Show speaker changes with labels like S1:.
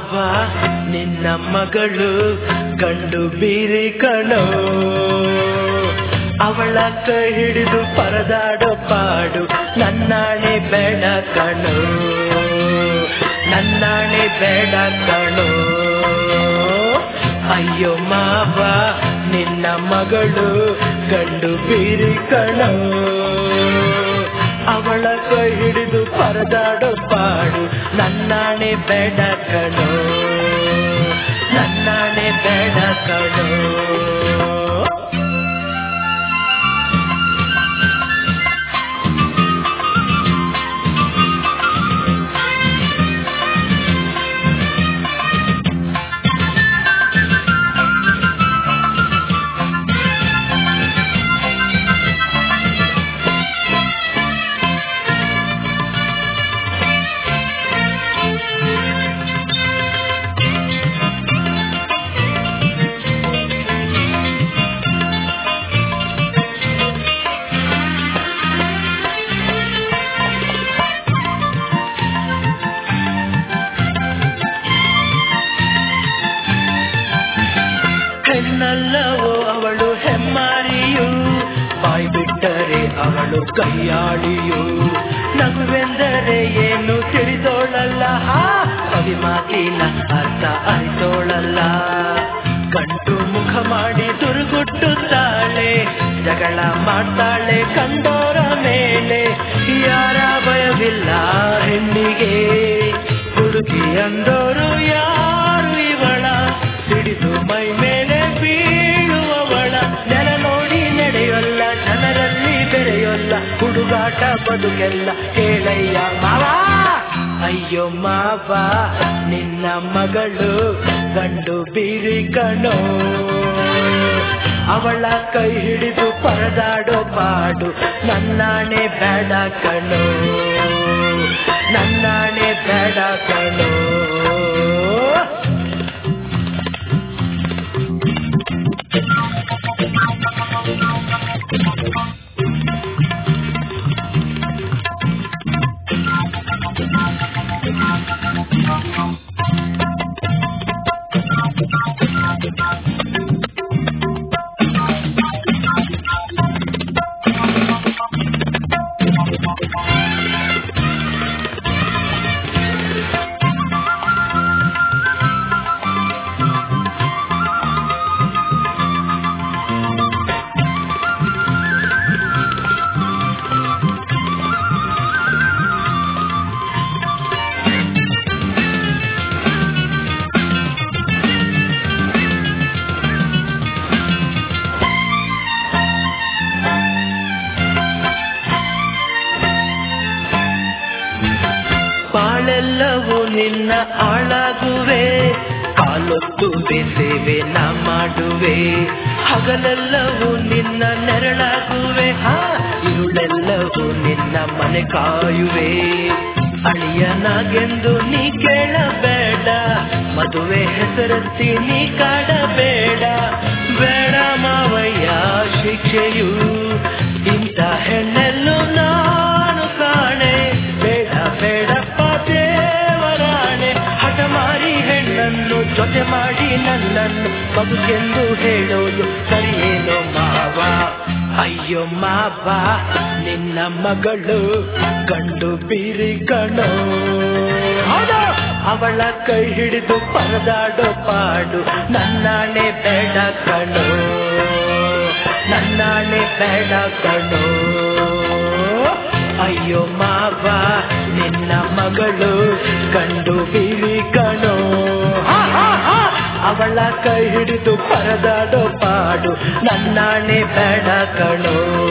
S1: ಮಾವ ನಿನ್ನ ಮಗಳು ಗಂಡು ಬೀರಿ ಕಣೋ ಅವಳ ಕೈ ಹಿಡಿದು ಪರದಾಡೋ ಪಾಡು ನನ್ನಾಣೆ ಬೇಡ ಕಣೋ ನನ್ನಾಣೆ ಬೇಡ ಕಣೋ ಅಯ್ಯೋ ಮಾವ ನಿನ್ನ ಮಗಳು ಗಂಡು ಬೀರಿ ಕಣೋ ಅವಳ ಕೈ ಹಿಡಿದು ಪರದಾಡೋ ಪಾಡು ನನ್ನಾಣೆ ಬೇಡ ಕಣೋ ನನ್ನಾಣೆ ಬೇಡ ಕಣೋ ಹೆಣ್ಣಲ್ಲವೋ ಅವಳು ಹೆಮ್ಮಾರಿಯು ಬಾಯಿ ಬಿಟ್ಟರೆ ಅವಳು ಕೈಯಾಳಿಯು ನಗುವೆಂದರೆ ಏನು ತಿಳಿದೋಳಲ್ಲ ಹಾ ಕವಿ ಮಾತಿನ ಅರ್ಥ ಅರಿತೋಳಲ್ಲ ಗಂಟು ಮುಖ ಮಾಡಿ ದುರ್ಗುಟ್ಟುತ್ತಾಳೆ ಜಗಳ ಮಾಡ್ತಾಳೆ ಕಂಡೋರ ಮೇಲೆ ಯಾರ ಭಯವಿಲ್ಲ ಹೆಣ್ಣಿಗೆ ಹುಡುಗಿ ಅಂದೋರು ಯಾರು ಇವಳ ಸಿಡಿದು ಮೈ ಮೇಲೆ ಬೀಳುವವಳ ನೆಲ ನೋಡಿ ನಡೆಯೊಲ್ಲ ಜನರಲ್ಲಿ ಬೆರೆಯೊಲ್ಲ ಹುಡುಗಾಟ ಬದುಕೆಲ್ಲ ಕೇಳಯ್ಯ ಮಾವ ಅಯ್ಯೋ ಮಾವ ನಿನ್ನ ಮಗಳು ಗಂಡು ಬೀರಿ ಕಣೋ ಅವಳ ಕೈ ಹಿಡಿದು ಪರದಾಡೋ ಪಾಡು ನನ್ನಾಣೆ ಬೇಡ ಕಣೋ ನನ್ನಾಣೆ ಬೇಡ ಕಣೋ ಬಾಳೆಲ್ಲವೂ ನಿನ್ನ ಆಳಾಗುವೆ ಕಾಲೊತ್ತು ಬೇಸೇವೆ ನಾ ಮಾಡುವೆ ಹಗಲೆಲ್ಲವೂ ನಿನ್ನ ನೆರಳಾಗುವೆ ಹಾ ಇರುಳೆಲ್ಲವೂ ನಿನ್ನ ಮನೆ ಕಾಯುವೆ ಅಳಿಯನಾಗೆಂದು ನೀ ಕೇಳಬೇಡ ಮದುವೆ ಹೆಸರತ್ತಿ ನೀ ಕಾಡಬೇಡ ಬೇಡ ಮಾವಯ್ಯ ಶಿಕ್ಷೆಯು ಇಂಥ ಹೆಣ್ಣೆಲ್ಲೂ ನಾನು ಕಾಣೆ ಬೇಡ ಬೇಡಪ್ಪ ದೇವರಾಣೆ ಹಠ ಮಾರಿ ಹೆಣ್ಣನ್ನು ಜೊತೆ ಮಾಡಿ ನನ್ನನ್ನು ಬದುಕೆಂದು ಹೇಳೋದು ಸರಿಯೇನೋ ಮಾವ ಅಯ್ಯೋ ಮಾವ ನಿನ್ನ ಮಗಳು ಗಂಡು ಬೀರಿ ಕಣೋ ಹೌದು ಅವಳ ಕೈ ಹಿಡಿದು ಪರದಾಡೋ ಪಾಡು ನನ್ನಾಣೆ ಬೇಡ ಕಣೋ ನನ್ನಾಣೆ ಬೇಡ ಕಣೋ ಅಯ್ಯೋ ಮಾವ ನಿನ್ನ ಮಗಳು ಗಂಡು ಬೀರಿ ಕಣೋ ಹಾ, ಹಾ, ಹಾ. ಅವಳ ಕೈ ಹಿಡಿದು ಪರದಾಡೋ ಪಾಡು ನನ್ನಾಣೆ ಬೇಡ ಕಣೋ